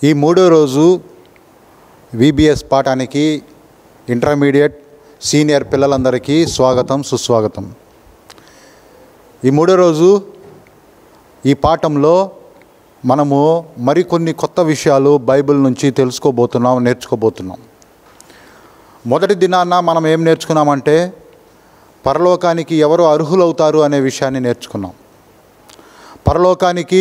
ఈ మూడో రోజు విబిఎస్ పాఠానికి ఇంటర్మీడియట్ సీనియర్ పిల్లలందరికీ స్వాగతం సుస్వాగతం ఈ మూడో రోజు ఈ పాఠంలో మనము మరికొన్ని కొత్త విషయాలు బైబిల్ నుంచి తెలుసుకోబోతున్నాం నేర్చుకోబోతున్నాం మొదటి దినాన మనం ఏం నేర్చుకున్నామంటే పరలోకానికి ఎవరు అర్హులవుతారు అనే విషయాన్ని నేర్చుకున్నాం పరలోకానికి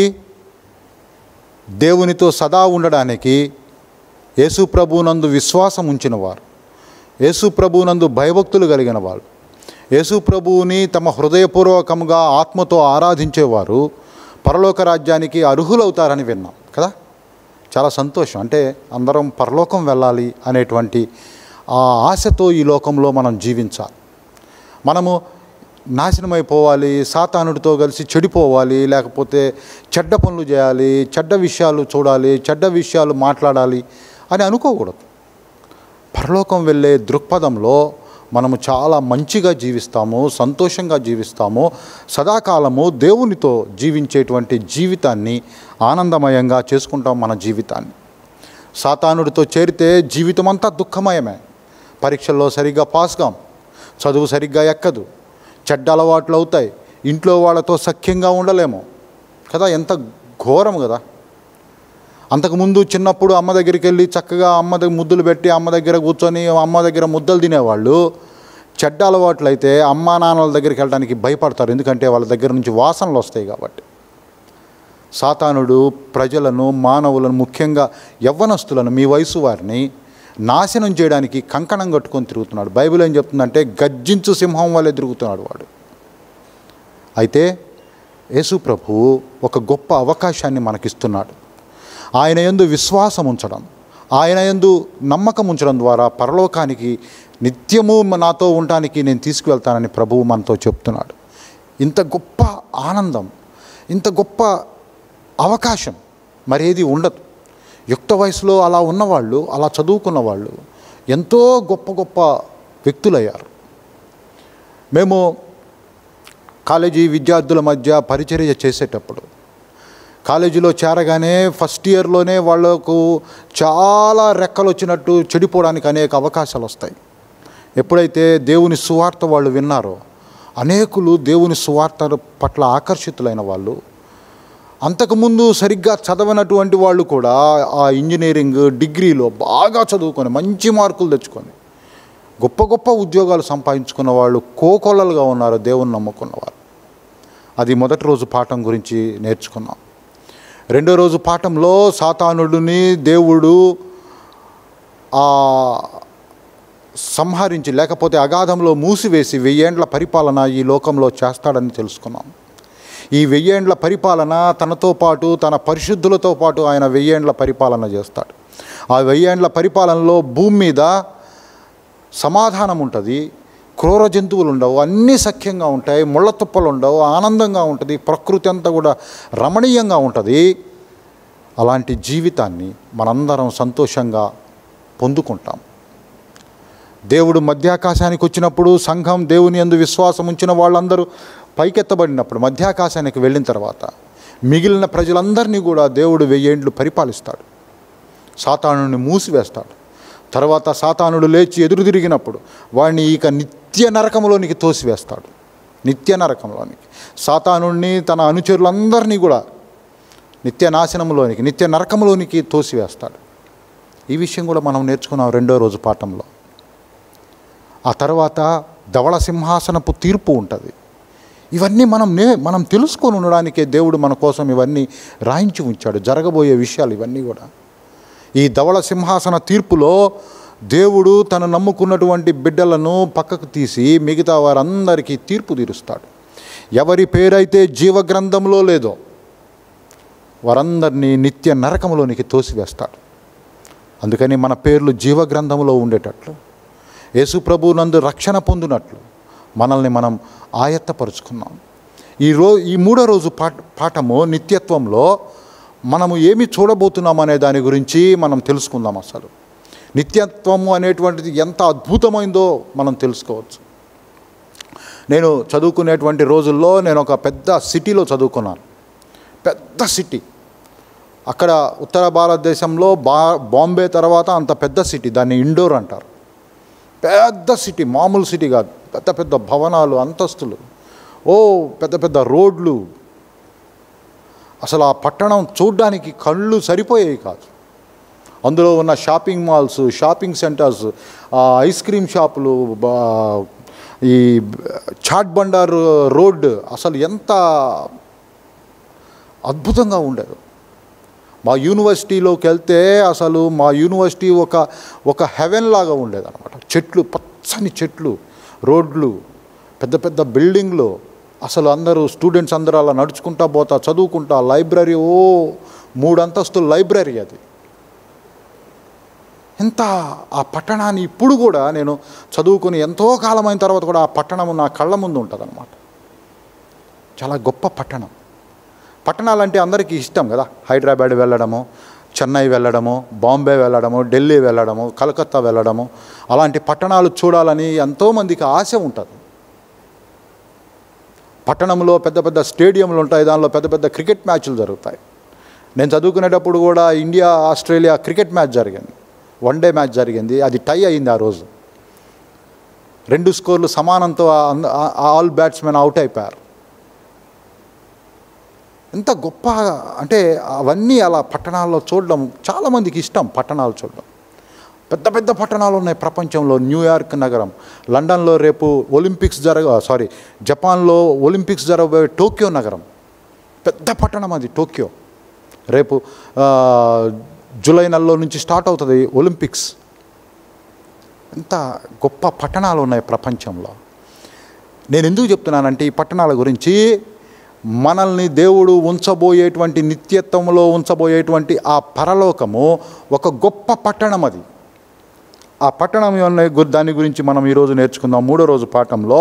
దేవునితో సదా ఉండడానికి యేసు ప్రభువునందు విశ్వాసం ఉంచిన వారు యేసు ప్రభువునందు భయభక్తులు కలిగిన వారు యేసు ప్రభువుని తమ హృదయపూర్వకంగా ఆత్మతో ఆరాధించేవారు పరలోక రాజ్యానికి అర్హులవుతారని విన్నాం కదా చాలా సంతోషం అంటే అందరం పరలోకం వెళ్ళాలి అనేటువంటి ఆ ఆశతో ఈ లోకంలో మనం జీవించాలి మనము నాశనమైపోవాలి సాతానుడితో కలిసి చెడిపోవాలి లేకపోతే చెడ్డ పనులు చేయాలి చెడ్డ విషయాలు చూడాలి చెడ్డ విషయాలు మాట్లాడాలి అని అనుకోకూడదు పరలోకం వెళ్ళే దృక్పథంలో మనము చాలా మంచిగా జీవిస్తాము సంతోషంగా జీవిస్తాము సదాకాలము దేవునితో జీవించేటువంటి జీవితాన్ని ఆనందమయంగా చేసుకుంటాం మన జీవితాన్ని సాతానుడితో చేరితే జీవితం అంతా దుఃఖమయమే పరీక్షల్లో సరిగ్గా పాస్ కాం చదువు సరిగ్గా ఎక్కదు చెడ్డ అలవాట్లు అవుతాయి ఇంట్లో వాళ్ళతో సఖ్యంగా ఉండలేము కదా ఎంత ఘోరం కదా అంతకుముందు చిన్నప్పుడు అమ్మ దగ్గరికి వెళ్ళి చక్కగా అమ్మ దగ్గర ముద్దులు పెట్టి అమ్మ దగ్గర కూర్చొని అమ్మ దగ్గర ముద్దలు తినేవాళ్ళు చెడ్డ అలవాట్లు అయితే అమ్మా నాన్నల దగ్గరికి వెళ్ళడానికి భయపడతారు ఎందుకంటే వాళ్ళ దగ్గర నుంచి వాసనలు వస్తాయి కాబట్టి సాతానుడు ప్రజలను మానవులను ముఖ్యంగా యవ్వనస్తులను మీ వయసు వారిని నాశనం చేయడానికి కంకణం కట్టుకొని తిరుగుతున్నాడు బైబిల్ ఏం చెప్తుందంటే గర్జించు సింహం వల్లే తిరుగుతున్నాడు వాడు అయితే యేసు ప్రభువు ఒక గొప్ప అవకాశాన్ని మనకిస్తున్నాడు ఆయన యందు విశ్వాసం ఉంచడం ఆయన యందు నమ్మకం ఉంచడం ద్వారా పరలోకానికి నిత్యము నాతో ఉండటానికి నేను తీసుకువెళ్తానని ప్రభువు మనతో చెప్తున్నాడు ఇంత గొప్ప ఆనందం ఇంత గొప్ప అవకాశం మరేది ఉండదు యుక్త వయసులో అలా ఉన్నవాళ్ళు అలా చదువుకున్న వాళ్ళు ఎంతో గొప్ప గొప్ప వ్యక్తులయ్యారు మేము కాలేజీ విద్యార్థుల మధ్య పరిచర్య చేసేటప్పుడు కాలేజీలో చేరగానే ఫస్ట్ ఇయర్లోనే వాళ్ళకు చాలా రెక్కలు వచ్చినట్టు చెడిపోవడానికి అనేక అవకాశాలు వస్తాయి ఎప్పుడైతే దేవుని సువార్త వాళ్ళు విన్నారో అనేకులు దేవుని సువార్త పట్ల ఆకర్షితులైన వాళ్ళు అంతకుముందు సరిగ్గా చదవనటువంటి వాళ్ళు కూడా ఆ ఇంజనీరింగ్ డిగ్రీలో బాగా చదువుకొని మంచి మార్కులు తెచ్చుకొని గొప్ప గొప్ప ఉద్యోగాలు సంపాదించుకున్న వాళ్ళు కోకొల్లలుగా ఉన్నారు దేవుని నమ్ముకున్నవారు అది మొదటి రోజు పాఠం గురించి నేర్చుకున్నాం రెండో రోజు పాఠంలో సాతానుడిని దేవుడు ఆ సంహరించి లేకపోతే అగాధంలో మూసివేసి వెయ్యేండ్ల పరిపాలన ఈ లోకంలో చేస్తాడని తెలుసుకున్నాం ఈ వెయ్యేండ్ల పరిపాలన తనతో పాటు తన పరిశుద్ధులతో పాటు ఆయన వెయ్యేండ్ల పరిపాలన చేస్తాడు ఆ వెయ్యేండ్ల పరిపాలనలో భూమి మీద సమాధానం ఉంటుంది క్రూర జంతువులు ఉండవు అన్నీ సఖ్యంగా ఉంటాయి ముళ్ళ తుప్పలు ఉండవు ఆనందంగా ఉంటుంది ప్రకృతి అంతా కూడా రమణీయంగా ఉంటుంది అలాంటి జీవితాన్ని మనందరం సంతోషంగా పొందుకుంటాం దేవుడు మధ్యాకాశానికి వచ్చినప్పుడు సంఘం దేవుని యందు విశ్వాసం ఉంచిన వాళ్ళందరూ పైకెత్తబడినప్పుడు మధ్యాకాశానికి వెళ్ళిన తర్వాత మిగిలిన ప్రజలందరినీ కూడా దేవుడు వెయ్యేండ్లు పరిపాలిస్తాడు సాతానుని మూసివేస్తాడు తర్వాత సాతానుడు లేచి ఎదురు తిరిగినప్పుడు వాడిని ఇక నిత్య నరకంలోనికి తోసివేస్తాడు నిత్య నరకంలోనికి సాతానుడిని తన అనుచరులందరినీ కూడా నిత్య నాశనంలోనికి నిత్య నరకంలోనికి తోసివేస్తాడు ఈ విషయం కూడా మనం నేర్చుకున్నాం రెండో రోజు పాఠంలో ఆ తర్వాత ధవళ సింహాసనపు తీర్పు ఉంటుంది ఇవన్నీ మనం నే మనం తెలుసుకొని ఉండడానికే దేవుడు మన కోసం ఇవన్నీ రాయించి ఉంచాడు జరగబోయే విషయాలు ఇవన్నీ కూడా ఈ ధవళ సింహాసన తీర్పులో దేవుడు తను నమ్ముకున్నటువంటి బిడ్డలను పక్కకు తీసి మిగతా వారందరికీ తీర్పు తీరుస్తాడు ఎవరి పేరైతే జీవగ్రంథంలో లేదో వారందరినీ నిత్య నరకంలోనికి తోసివేస్తాడు అందుకని మన పేర్లు జీవగ్రంథంలో ఉండేటట్లు యేసు ప్రభు నందు రక్షణ పొందినట్లు మనల్ని మనం ఆయత్తపరుచుకున్నాం ఈ రో ఈ మూడో రోజు పాఠ పాఠము నిత్యత్వంలో మనము ఏమి చూడబోతున్నాం అనే దాని గురించి మనం తెలుసుకుందాం అసలు నిత్యత్వము అనేటువంటిది ఎంత అద్భుతమైందో మనం తెలుసుకోవచ్చు నేను చదువుకునేటువంటి రోజుల్లో నేను ఒక పెద్ద సిటీలో చదువుకున్నాను పెద్ద సిటీ అక్కడ ఉత్తర భారతదేశంలో బా బాంబే తర్వాత అంత పెద్ద సిటీ దాన్ని ఇండోర్ అంటారు పెద్ద సిటీ మామూలు సిటీ కాదు పెద్ద పెద్ద భవనాలు అంతస్తులు ఓ పెద్ద పెద్ద రోడ్లు అసలు ఆ పట్టణం చూడ్డానికి కళ్ళు సరిపోయేవి కాదు అందులో ఉన్న షాపింగ్ మాల్స్ షాపింగ్ సెంటర్స్ ఆ ఐస్ క్రీమ్ షాపులు బా- ఈ చాట్ బండార్ రోడ్ అసలు ఎంత అద్భుతంగా ఉండేది మా యూనివర్సిటీలోకి వెళ్తే అసలు మా యూనివర్సిటీ ఒక ఒక హెవెన్ లాగా ఉండేది అనమాట చెట్లు పచ్చని చెట్లు రోడ్లు పెద్ద పెద్ద బిల్డింగ్లు అసలు అందరూ స్టూడెంట్స్ అందరూ అలా నడుచుకుంటా పోతా చదువుకుంటా లైబ్రరీ ఓ మూడు అంతస్తుల లైబ్రరీ అది ఎంత ఆ పట్టణాన్ని ఇప్పుడు కూడా నేను చదువుకుని ఎంతో కాలమైన తర్వాత కూడా ఆ పట్టణం నా కళ్ళ ముందు ఉంటుంది చాలా గొప్ప పట్టణం పట్టణాలంటే అందరికీ ఇష్టం కదా హైదరాబాద్ వెళ్ళడము చెన్నై వెళ్ళడము బాంబే వెళ్ళడము ఢిల్లీ వెళ్ళడము కలకత్తా వెళ్ళడము అలాంటి పట్టణాలు చూడాలని ఎంతోమందికి ఆశ ఉంటుంది పట్టణంలో పెద్ద పెద్ద స్టేడియంలు ఉంటాయి దానిలో పెద్ద పెద్ద క్రికెట్ మ్యాచ్లు జరుగుతాయి నేను చదువుకునేటప్పుడు కూడా ఇండియా ఆస్ట్రేలియా క్రికెట్ మ్యాచ్ జరిగింది వన్ డే మ్యాచ్ జరిగింది అది టై అయింది ఆ రోజు రెండు స్కోర్లు సమానంతో ఆ- ఆ- ఆల్ బ్యాట్స్మెన్ అవుట్ అయిపోయారు ఎంత గొప్ప అంటే అవన్నీ అలా పట్టణాల్లో చూడడం చాలామందికి ఇష్టం పట్టణాలు చూడడం పెద్ద పెద్ద పట్టణాలు ఉన్నాయి ప్రపంచంలో న్యూయార్క్ నగరం లండన్లో రేపు ఒలింపిక్స్ జరగ సారీ జపాన్లో ఒలింపిక్స్ జరగబోయే టోక్యో నగరం పెద్ద పట్టణం అది టోక్యో రేపు ఆ, జూలై నెలలో నుంచి స్టార్ట్ అవుతుంది ఒలింపిక్స్ ఎంత గొప్ప పట్టణాలు ఉన్నాయి ప్రపంచంలో నేను ఎందుకు చెప్తున్నానంటే ఈ పట్టణాల గురించి మనల్ని దేవుడు ఉంచబోయేటువంటి నిత్యత్వంలో ఉంచబోయేటువంటి ఆ పరలోకము ఒక గొప్ప పట్టణం అది ఆ పట్టణం యొక్క గు- దాని గురించి మనం ఈరోజు నేర్చుకుందాం మూడో రోజు పాఠంలో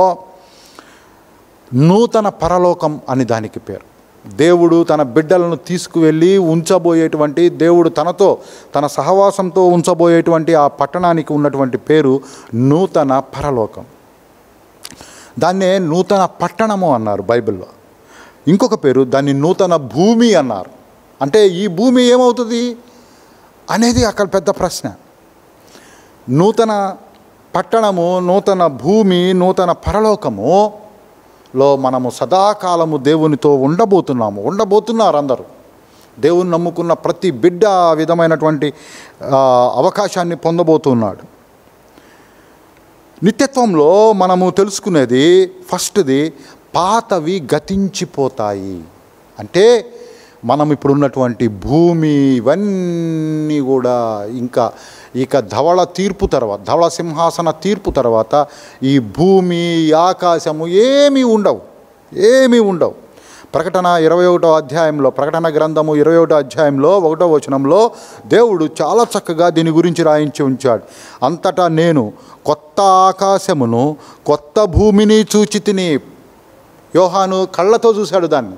నూతన పరలోకం అని దానికి పేరు దేవుడు తన బిడ్డలను తీసుకువెళ్ళి ఉంచబోయేటువంటి దేవుడు తనతో తన సహవాసంతో ఉంచబోయేటువంటి ఆ పట్టణానికి ఉన్నటువంటి పేరు నూతన పరలోకం దాన్నే నూతన పట్టణము అన్నారు బైబిల్లో ఇంకొక పేరు దాన్ని నూతన భూమి అన్నారు అంటే ఈ భూమి ఏమవుతుంది అనేది అక్కడ పెద్ద ప్రశ్న నూతన పట్టణము నూతన భూమి నూతన పరలోకము లో మనము సదాకాలము దేవునితో ఉండబోతున్నాము ఉండబోతున్నారు అందరూ దేవుని నమ్ముకున్న ప్రతి బిడ్డ ఆ విధమైనటువంటి ఆ, అవకాశాన్ని పొందబోతున్నాడు నిత్యత్వంలో మనము తెలుసుకునేది ఫస్ట్ది పాతవి గతించిపోతాయి అంటే మనం ఇప్పుడు ఉన్నటువంటి భూమి ఇవన్నీ కూడా ఇంకా ఇక ధవళ తీర్పు తర్వాత ధవళ సింహాసన తీర్పు తర్వాత ఈ భూమి ఈ ఆకాశము ఏమీ ఉండవు ఏమీ ఉండవు ప్రకటన ఇరవై ఒకటో అధ్యాయంలో ప్రకటన గ్రంథము ఇరవై ఒకటో అధ్యాయంలో ఒకటో వచనంలో దేవుడు చాలా చక్కగా దీని గురించి రాయించి ఉంచాడు అంతటా నేను కొత్త ఆకాశమును కొత్త భూమిని చూచి తిని యోహాను కళ్ళతో చూశాడు దాన్ని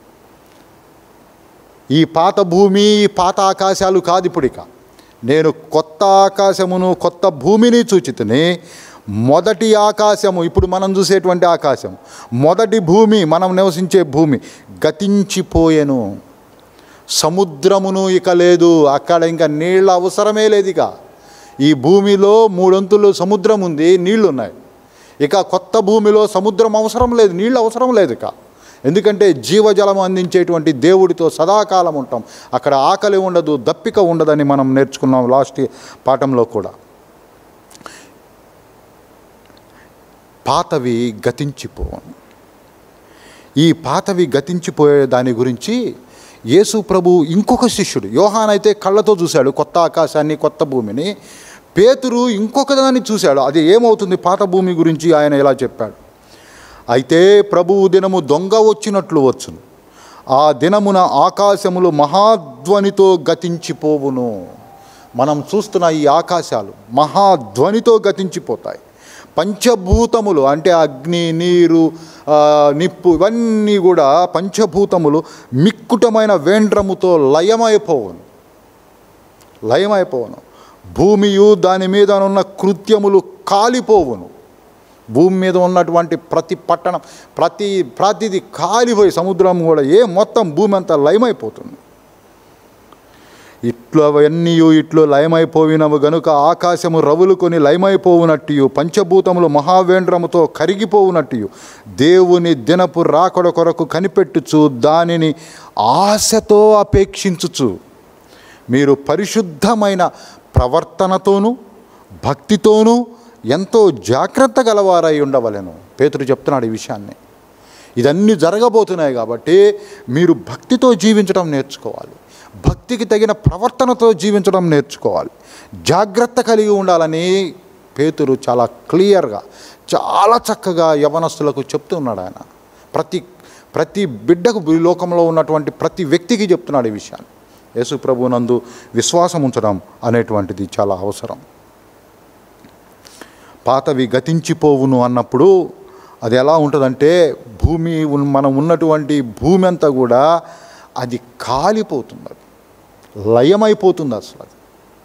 ఈ పాత భూమి ఈ పాత ఆకాశాలు కాదు ఇప్పుడు ఇక నేను కొత్త ఆకాశమును కొత్త భూమిని చూచితిని మొదటి ఆకాశము ఇప్పుడు మనం చూసేటువంటి ఆకాశం మొదటి భూమి మనం నివసించే భూమి గతించిపోయెను సముద్రమును ఇక లేదు అక్కడ ఇంకా నీళ్ళ అవసరమే లేదు ఇక ఈ భూమిలో మూడొంతులు సముద్రం ఉంది నీళ్లు ఉన్నాయి ఇక కొత్త భూమిలో సముద్రం అవసరం లేదు నీళ్ళు అవసరం లేదు ఇక ఎందుకంటే జీవజలం అందించేటువంటి దేవుడితో సదాకాలం ఉంటాం అక్కడ ఆకలి ఉండదు దప్పిక ఉండదని మనం నేర్చుకున్నాం లాస్ట్ పాఠంలో కూడా పాతవి గతించిపోవను ఈ పాతవి గతించిపోయే దాని గురించి యేసు ప్రభు ఇంకొక శిష్యుడు యోహాన్ అయితే కళ్ళతో చూశాడు కొత్త ఆకాశాన్ని కొత్త భూమిని పేతురు ఇంకొక దాన్ని చూశాడు అది ఏమవుతుంది పాత భూమి గురించి ఆయన ఇలా చెప్పాడు అయితే ప్రభువు దినము దొంగ వచ్చినట్లు వచ్చును ఆ దినమున ఆకాశములు మహాధ్వనితో గతించిపోవును మనం చూస్తున్న ఈ ఆకాశాలు మహాధ్వనితో గతించిపోతాయి పంచభూతములు అంటే అగ్ని నీరు ఆ, నిప్పు ఇవన్నీ కూడా పంచభూతములు మిక్కుటమైన వేండ్రముతో లయమైపోవును లయమైపోవును భూమియు దాని మీద ఉన్న కృత్యములు కాలిపోవును భూమి మీద ఉన్నటువంటి ప్రతి పట్టణం ప్రతి ప్రతిది కాలిపోయి సముద్రం కూడా ఏ మొత్తం భూమి అంతా లయమైపోతుంది ఇట్లు అవన్నీ ఇట్లు లయమైపోయినవు గనుక ఆకాశము రవులుకొని లయమైపోవునట్టు పంచభూతములు మహావేంద్రముతో కరిగిపోవునట్టు దేవుని దినపు రాకడ కొరకు కనిపెట్టుచు దానిని ఆశతో అపేక్షించుచు మీరు పరిశుద్ధమైన ప్రవర్తనతోనూ భక్తితోనూ ఎంతో జాగ్రత్త గలవారై ఉండవలెను పేతురు చెప్తున్నాడు ఈ విషయాన్ని ఇదన్నీ జరగబోతున్నాయి కాబట్టి మీరు భక్తితో జీవించడం నేర్చుకోవాలి భక్తికి తగిన ప్రవర్తనతో జీవించడం నేర్చుకోవాలి జాగ్రత్త కలిగి ఉండాలని పేతురు చాలా క్లియర్గా చాలా చక్కగా యవనస్తులకు చెప్తున్నాడు ఆయన ప్రతి ప్రతి బిడ్డకు ఈ లోకంలో ఉన్నటువంటి ప్రతి వ్యక్తికి చెప్తున్నాడు ఈ విషయాన్ని యేసు ప్రభునందు విశ్వాసం ఉంచడం అనేటువంటిది చాలా అవసరం పాతవి గతించిపోవును అన్నప్పుడు అది ఎలా ఉంటుందంటే భూమి ఉన్- మనం ఉన్నటువంటి భూమి అంతా కూడా అది కాలిపోతుంది అది లయమైపోతుంది అసలు అది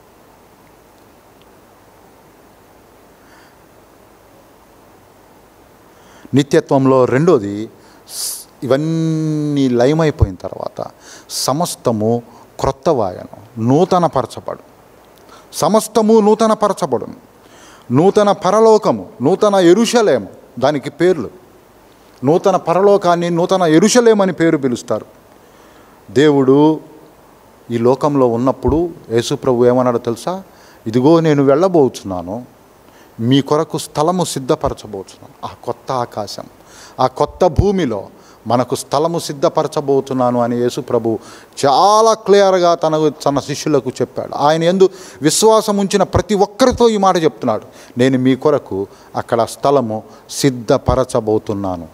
నిత్యత్వంలో రెండోది స్- ఇవన్నీ లయమైపోయిన తర్వాత సమస్తము క్రొత్త వాయను నూతనపరచబడు సమస్తము నూతనపరచబడును నూతన పరలోకము నూతన ఎరుషలేము దానికి పేర్లు నూతన పరలోకాన్ని నూతన ఎరుషలేమని పేరు పిలుస్తారు దేవుడు ఈ లోకంలో ఉన్నప్పుడు యేసుప్రభు ఏమన్నాడో తెలుసా ఇదిగో నేను వెళ్ళబోచున్నాను మీ కొరకు స్థలము సిద్ధపరచబోతున్నాను ఆ కొత్త ఆకాశం ఆ కొత్త భూమిలో మనకు స్థలము సిద్ధపరచబోతున్నాను అని యేసు ప్రభు చాలా క్లియర్గా తన తన శిష్యులకు చెప్పాడు ఆయన ఎందు విశ్వాసం ఉంచిన ప్రతి ఒక్కరితో ఈ మాట చెప్తున్నాడు నేను మీ కొరకు అక్కడ స్థలము సిద్ధపరచబోతున్నాను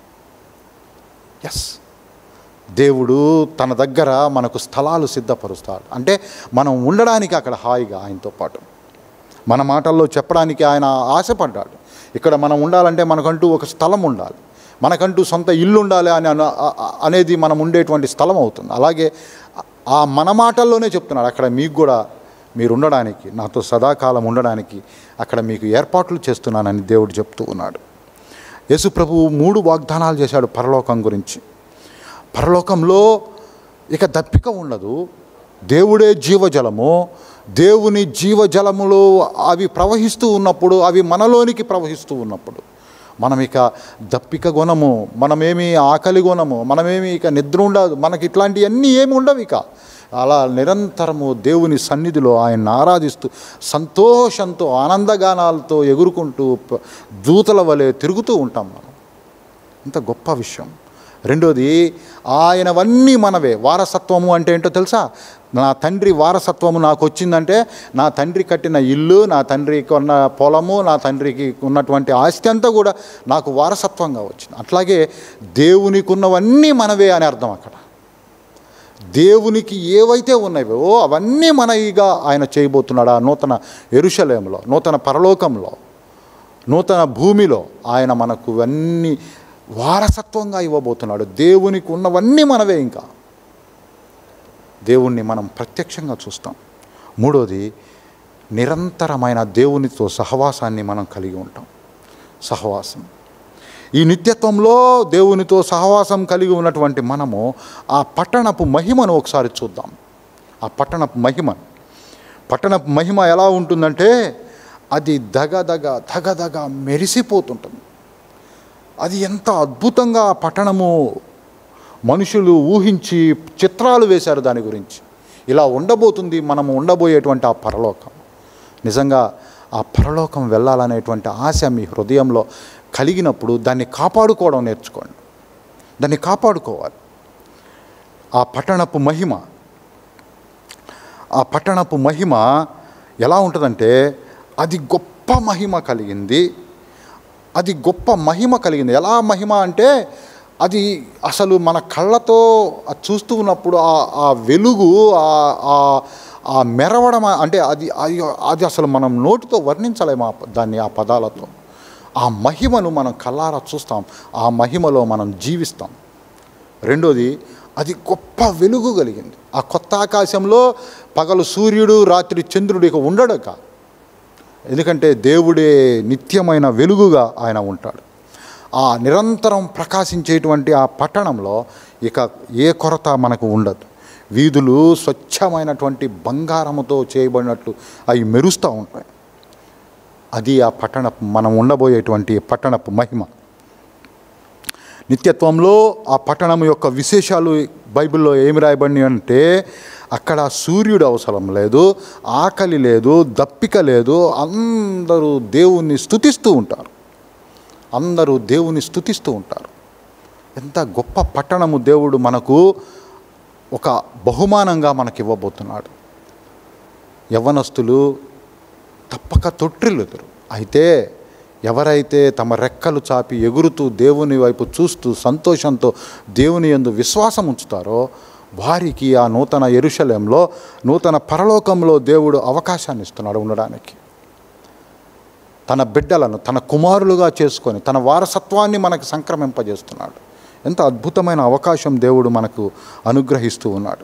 ఎస్ దేవుడు తన దగ్గర మనకు స్థలాలు సిద్ధపరుస్తాడు అంటే మనం ఉండడానికి అక్కడ హాయిగా ఆయనతో పాటు మన మాటల్లో చెప్పడానికి ఆయన ఆశపడ్డాడు ఇక్కడ మనం ఉండాలంటే మనకంటూ ఒక స్థలం ఉండాలి మనకంటూ సొంత ఇల్లు ఉండాలి అని అన- అ- అ- అనేది మనం ఉండేటువంటి స్థలం అవుతుంది అలాగే ఆ మన మాటల్లోనే చెప్తున్నాడు అక్కడ మీకు కూడా మీరు ఉండడానికి నాతో సదాకాలం ఉండడానికి అక్కడ మీకు ఏర్పాట్లు చేస్తున్నానని దేవుడు చెప్తూ ఉన్నాడు యేసు ప్రభువు మూడు వాగ్దానాలు చేశాడు పరలోకం గురించి పరలోకంలో ఇక దప్పిక ఉండదు దేవుడే జీవజలము దేవుని జీవజలములో అవి ప్రవహిస్తూ ఉన్నప్పుడు అవి మనలోనికి ప్రవహిస్తూ ఉన్నప్పుడు మనం ఇక దప్పిక గుణము మనమేమి ఆకలి గుణము మనమేమి ఇక నిద్ర ఉండదు మనకి ఇట్లాంటివన్నీ ఏమి ఉండవు ఇక అలా నిరంతరము దేవుని సన్నిధిలో ఆయన్ని ఆరాధిస్తూ సంతోషంతో ఆనందగానాలతో ఎగురుకుంటూ ప- దూతల వలె తిరుగుతూ ఉంటాం మనం ఇంత గొప్ప విషయం రెండోది ఆయనవన్నీ మనవే వారసత్వము అంటే ఏంటో తెలుసా నా తండ్రి వారసత్వము నాకు వచ్చిందంటే నా తండ్రి కట్టిన ఇల్లు నా తండ్రికి ఉన్న పొలము నా తండ్రికి ఉన్నటువంటి ఆస్తి అంతా కూడా నాకు వారసత్వంగా వచ్చింది అట్లాగే దేవునికి ఉన్నవన్నీ మనవే అని అర్థం అక్కడ దేవునికి ఏవైతే ఉన్నాయో అవన్నీ మనయిగా ఆయన చేయబోతున్నాడు ఆ నూతన ఎరుషలేములో నూతన పరలోకంలో నూతన భూమిలో ఆయన మనకు అన్నీ వారసత్వంగా ఇవ్వబోతున్నాడు దేవునికి ఉన్నవన్నీ మనవే ఇంకా దేవుణ్ణి మనం ప్రత్యక్షంగా చూస్తాం మూడోది నిరంతరమైన దేవునితో సహవాసాన్ని మనం కలిగి ఉంటాం సహవాసం ఈ నిత్యత్వంలో దేవునితో సహవాసం కలిగి ఉన్నటువంటి మనము ఆ పట్టణపు మహిమను ఒకసారి చూద్దాం ఆ పట్టణపు మహిమ పట్టణపు మహిమ ఎలా ఉంటుందంటే అది దగదగ దగదగ మెరిసిపోతుంటుంది అది ఎంత అద్భుతంగా ఆ పట్టణము మనుషులు ఊహించి చిత్రాలు వేశారు దాని గురించి ఇలా ఉండబోతుంది మనము ఉండబోయేటువంటి ఆ పరలోకం నిజంగా ఆ పరలోకం వెళ్ళాలనేటువంటి ఆశ మీ హృదయంలో కలిగినప్పుడు దాన్ని కాపాడుకోవడం నేర్చుకోండి దాన్ని కాపాడుకోవాలి ఆ పట్టణపు మహిమ ఆ పట్టణపు మహిమ ఎలా ఉంటుందంటే అది గొప్ప మహిమ కలిగింది అది గొప్ప మహిమ కలిగింది ఎలా మహిమ అంటే అది అసలు మన కళ్ళతో అది చూస్తూ ఉన్నప్పుడు ఆ ఆ వెలుగు ఆ- ఆ- ఆ మెరవడం అంటే అది అది అది అసలు మనం నోటితో వర్ణించలేము ఆ ప- దాన్ని ఆ పదాలతో ఆ మహిమను మనం కళ్ళారా చూస్తాం ఆ మహిమలో మనం జీవిస్తాం రెండోది అది గొప్ప వెలుగు కలిగింది ఆ కొత్త ఆకాశంలో పగలు సూర్యుడు రాత్రి చంద్రుడు ఇక ఉండడక ఎందుకంటే దేవుడే నిత్యమైన వెలుగుగా ఆయన ఉంటాడు ఆ నిరంతరం ప్రకాశించేటువంటి ఆ పట్టణంలో ఇక ఏ కొరత మనకు ఉండదు వీధులు స్వచ్ఛమైనటువంటి బంగారముతో చేయబడినట్లు అవి మెరుస్తూ ఉంటాయి అది ఆ పట్టణపు మనం ఉండబోయేటువంటి పట్టణపు మహిమ నిత్యత్వంలో ఆ పట్టణం యొక్క విశేషాలు బైబిల్లో ఏమి రాయబడి అంటే అక్కడ సూర్యుడు అవసరం లేదు ఆకలి లేదు దప్పిక లేదు అందరూ దేవుణ్ణి స్తుతిస్తూ ఉంటారు అందరూ దేవుని స్తుతిస్తూ ఉంటారు ఎంత గొప్ప పట్టణము దేవుడు మనకు ఒక బహుమానంగా మనకి ఇవ్వబోతున్నాడు యవ్వనస్తులు తప్పక తొట్టిల్లుదురు అయితే ఎవరైతే తమ రెక్కలు చాపి ఎగురుతూ దేవుని వైపు చూస్తూ సంతోషంతో దేవుని యందు విశ్వాసం ఉంచుతారో వారికి ఆ నూతన ఎరుషలేంలో నూతన పరలోకంలో దేవుడు అవకాశాన్ని ఇస్తున్నాడు ఉండడానికి తన బిడ్డలను తన కుమారులుగా చేసుకొని తన వారసత్వాన్ని మనకు సంక్రమింపజేస్తున్నాడు ఎంత అద్భుతమైన అవకాశం దేవుడు మనకు అనుగ్రహిస్తూ ఉన్నాడు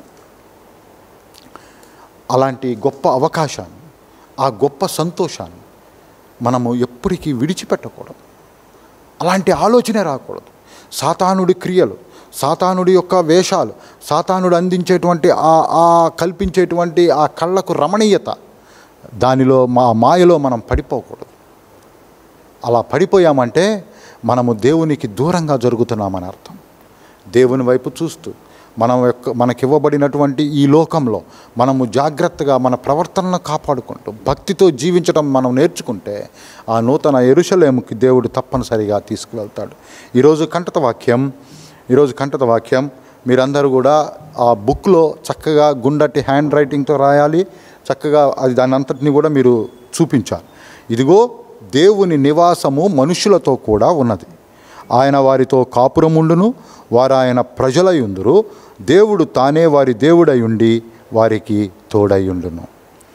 అలాంటి గొప్ప అవకాశాన్ని ఆ గొప్ప సంతోషాన్ని మనము ఎప్పటికీ విడిచిపెట్టకూడదు అలాంటి ఆలోచనే రాకూడదు సాతానుడి క్రియలు సాతానుడి యొక్క వేషాలు సాతానుడు అందించేటువంటి ఆ ఆ కల్పించేటువంటి ఆ కళ్ళకు రమణీయత దానిలో మా మాయలో మనం పడిపోకూడదు అలా పడిపోయామంటే మనము దేవునికి దూరంగా జరుగుతున్నామని అర్థం దేవుని వైపు చూస్తూ మనం యొక్క మనకివ్వబడినటువంటి ఈ లోకంలో మనము జాగ్రత్తగా మన ప్రవర్తనను కాపాడుకుంటూ భక్తితో జీవించడం మనం నేర్చుకుంటే ఆ నూతన ఎరుషలేముకి దేవుడు తప్పనిసరిగా తీసుకువెళ్తాడు ఈరోజు కంటత వాక్యం ఈరోజు కంటత వాక్యం మీరందరూ కూడా ఆ బుక్లో చక్కగా గుండటి హ్యాండ్ రైటింగ్తో రాయాలి చక్కగా అది దాని అంతటిని కూడా మీరు చూపించాలి ఇదిగో దేవుని నివాసము మనుషులతో కూడా ఉన్నది ఆయన వారితో కాపురముండును వారు ఆయన ప్రజలయుందురు దేవుడు తానే వారి దేవుడై ఉండి వారికి తోడయ్యుండును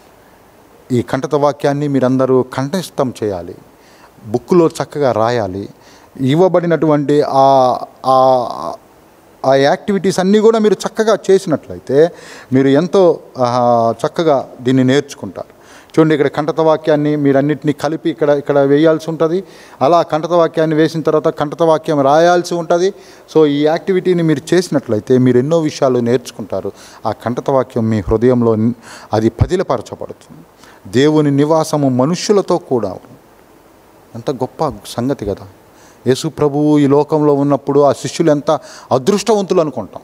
ఈ కంఠత వాక్యాన్ని మీరందరూ కంఠస్థం చేయాలి బుక్లో చక్కగా రాయాలి ఇవ్వబడినటువంటి ఆ ఆ- ఆ యాక్టివిటీస్ అన్నీ కూడా మీరు చక్కగా చేసినట్లయితే మీరు ఎంతో ఆ, చక్కగా దీన్ని నేర్చుకుంటారు చూడండి ఇక్కడ కంఠత వాక్యాన్ని మీరన్నిటిని కలిపి ఇక్కడ ఇక్కడ వేయాల్సి ఉంటుంది అలా కంఠత వాక్యాన్ని వేసిన తర్వాత కంఠత వాక్యం రాయాల్సి ఉంటుంది సో ఈ యాక్టివిటీని మీరు చేసినట్లయితే మీరు ఎన్నో విషయాలు నేర్చుకుంటారు ఆ కంఠత వాక్యం మీ హృదయంలో ని- అది పదిలపరచబడుతుంది దేవుని నివాసము మనుష్యులతో కూడా ఉంది. ఎంత గొప్ప సంగతి కదా యేసు ప్రభువు ఈ లోకంలో ఉన్నప్పుడు ఆ శిష్యులు ఎంత అదృష్టవంతులు అనుకుంటాం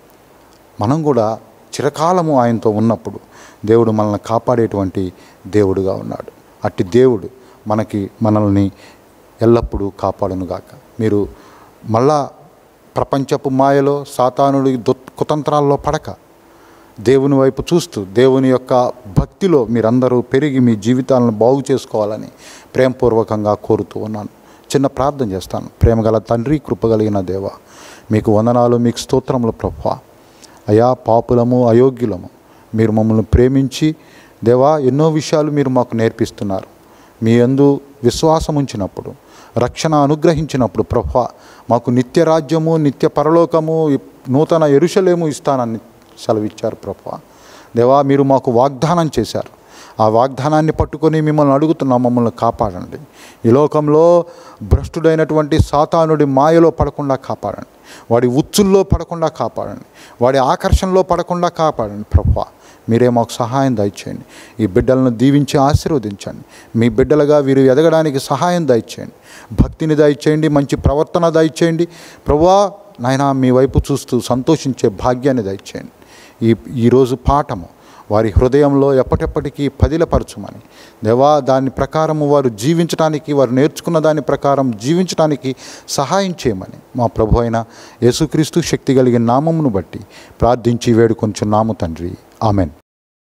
మనం కూడా చిరకాలము ఆయనతో ఉన్నప్పుడు దేవుడు మనల్ని కాపాడేటువంటి దేవుడుగా ఉన్నాడు అట్టి దేవుడు మనకి మనల్ని ఎల్లప్పుడూ కాపాడునుగాక మీరు మళ్ళా ప్రపంచపు మాయలో సాతానుడి దు కుతంత్రాల్లో పడక దేవుని వైపు చూస్తూ దేవుని యొక్క భక్తిలో మీరందరూ పెరిగి మీ జీవితాలను బాగు చేసుకోవాలని ప్రేమపూర్వకంగా కోరుతూ ఉన్నాను చిన్న ప్రార్థన చేస్తాను ప్రేమగల తండ్రి కృపగలిగిన దేవ మీకు వందనాలు మీకు స్తోత్రములు ప్రభా అయా పాపులము అయోగ్యులము మీరు మమ్మల్ని ప్రేమించి దేవా ఎన్నో విషయాలు మీరు మాకు నేర్పిస్తున్నారు మీ యందు విశ్వాసం ఉంచినప్పుడు రక్షణ అనుగ్రహించినప్పుడు ప్రభా మాకు నిత్య రాజ్యము నిత్య పరలోకము నూతన ఎరుషలేము ఇస్తానని సెలవిచ్చారు ప్రభా దేవా మీరు మాకు వాగ్దానం చేశారు ఆ వాగ్దానాన్ని పట్టుకొని మిమ్మల్ని అడుగుతున్నాం మమ్మల్ని కాపాడండి ఈ లోకంలో భ్రష్టుడైనటువంటి సాతానుడి మాయలో పడకుండా కాపాడండి వాడి ఉచ్చుల్లో పడకుండా కాపాడండి వాడి ఆకర్షణలో పడకుండా కాపాడండి ప్రభా మీరే మాకు సహాయం దయచేయండి ఈ బిడ్డలను దీవించి ఆశీర్వదించండి మీ బిడ్డలుగా వీరు ఎదగడానికి సహాయం దయచేయండి భక్తిని దయచేయండి మంచి ప్రవర్తన దయచేయండి ప్రభువా నాయన మీ వైపు చూస్తూ సంతోషించే భాగ్యాన్ని దయచేయండి ఈ ఈరోజు పాఠము వారి హృదయంలో ఎప్పటెప్పటికీ పదిలపరచుమని దేవా దాని ప్రకారము వారు జీవించడానికి వారు నేర్చుకున్న దాని ప్రకారం జీవించడానికి సహాయం చేయమని మా ప్రభు అయిన యేసుక్రీస్తు శక్తి కలిగిన నామమును బట్టి ప్రార్థించి వేడుకొంచున్నాము తండ్రి ఆమెన్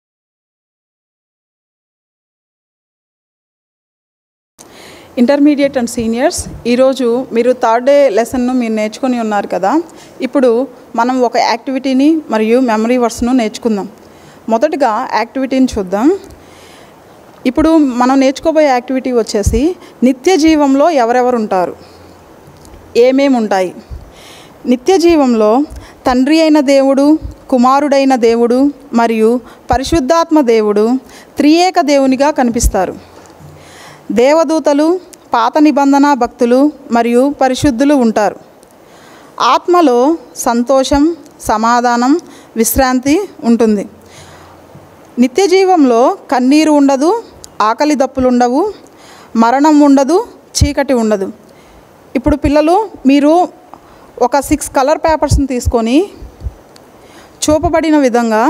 ఇంటర్మీడియట్ అండ్ సీనియర్స్ ఈరోజు మీరు థర్డ్ డే లెసన్ను మీరు నేర్చుకొని ఉన్నారు కదా ఇప్పుడు మనం ఒక యాక్టివిటీని మరియు మెమరీ వర్డ్స్ను నేర్చుకుందాం మొదటగా యాక్టివిటీని చూద్దాం ఇప్పుడు మనం నేర్చుకోబోయే యాక్టివిటీ వచ్చేసి నిత్య జీవంలో ఎవరెవరు ఉంటారు ఏమేమి ఉంటాయి నిత్య జీవంలో తండ్రి అయిన దేవుడు కుమారుడైన దేవుడు మరియు పరిశుద్ధాత్మ దేవుడు త్రియేక దేవునిగా కనిపిస్తారు దేవదూతలు పాత నిబంధన భక్తులు మరియు పరిశుద్ధులు ఉంటారు ఆత్మలో సంతోషం సమాధానం విశ్రాంతి ఉంటుంది నిత్య జీవంలో కన్నీరు ఉండదు ఆకలి దప్పులు ఉండవు మరణం ఉండదు చీకటి ఉండదు ఇప్పుడు పిల్లలు మీరు ఒక సిక్స్ కలర్ పేపర్స్ని తీసుకొని చూపబడిన విధంగా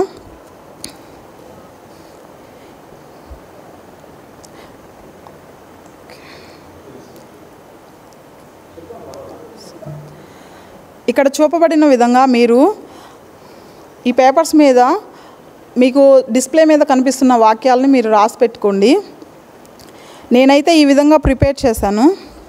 ఇక్కడ చూపబడిన విధంగా మీరు ఈ పేపర్స్ మీద మీకు డిస్ప్లే మీద కనిపిస్తున్న వాక్యాలని మీరు రాసి పెట్టుకోండి నేనైతే ఈ విధంగా ప్రిపేర్ చేశాను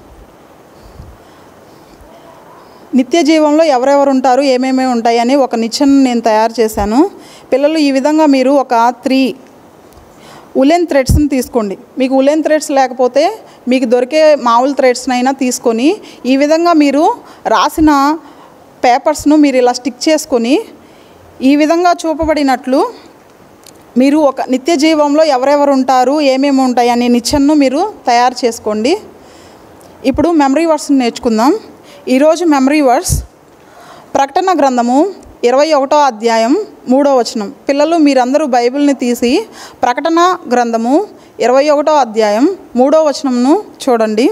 నిత్య జీవంలో ఎవరెవరు ఉంటారు ఏమేమి ఉంటాయని ఒక నిచ్చెన నేను తయారు చేశాను పిల్లలు ఈ విధంగా మీరు ఒక త్రీ ఉలెన్ థ్రెడ్స్ని తీసుకోండి మీకు ఉలెన్ థ్రెడ్స్ లేకపోతే మీకు దొరికే మామూలు థ్రెడ్స్ని అయినా తీసుకొని ఈ విధంగా మీరు రాసిన పేపర్స్ను మీరు ఇలా స్టిక్ చేసుకొని ఈ విధంగా చూపబడినట్లు మీరు ఒక నిత్య జీవంలో ఎవరెవరు ఉంటారు ఏమేమి ఉంటాయి అనే నిచ్చెనను మీరు తయారు చేసుకోండి ఇప్పుడు మెమరీ వర్డ్స్ని నేర్చుకుందాం ఈరోజు మెమరీ వర్డ్స్ ప్రకటన గ్రంథము ఇరవై ఒకటో అధ్యాయం మూడో వచనం పిల్లలు మీరందరూ బైబిల్ని తీసి ప్రకటన గ్రంథము ఇరవై ఒకటో అధ్యాయం మూడో వచనంను చూడండి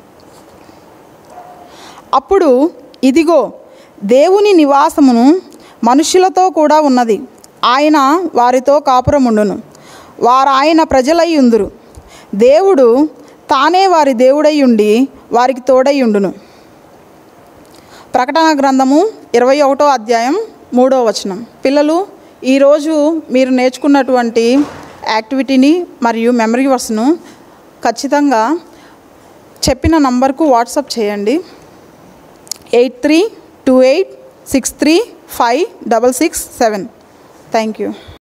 అప్పుడు ఇదిగో దేవుని నివాసమును మనుషులతో కూడా ఉన్నది ఆయన వారితో కాపురముండును వారు ఆయన ప్రజలై ఉందురు దేవుడు తానే వారి దేవుడై ఉండి వారికి తోడై ఉండును ప్రకటన గ్రంథము ఇరవై ఒకటో అధ్యాయం మూడో వచనం పిల్లలు ఈరోజు మీరు నేర్చుకున్నటువంటి యాక్టివిటీని మరియు మెమరీ వర్స్ను ఖచ్చితంగా చెప్పిన నంబర్కు వాట్సాప్ చేయండి eight three two eight six three five double six seven thank you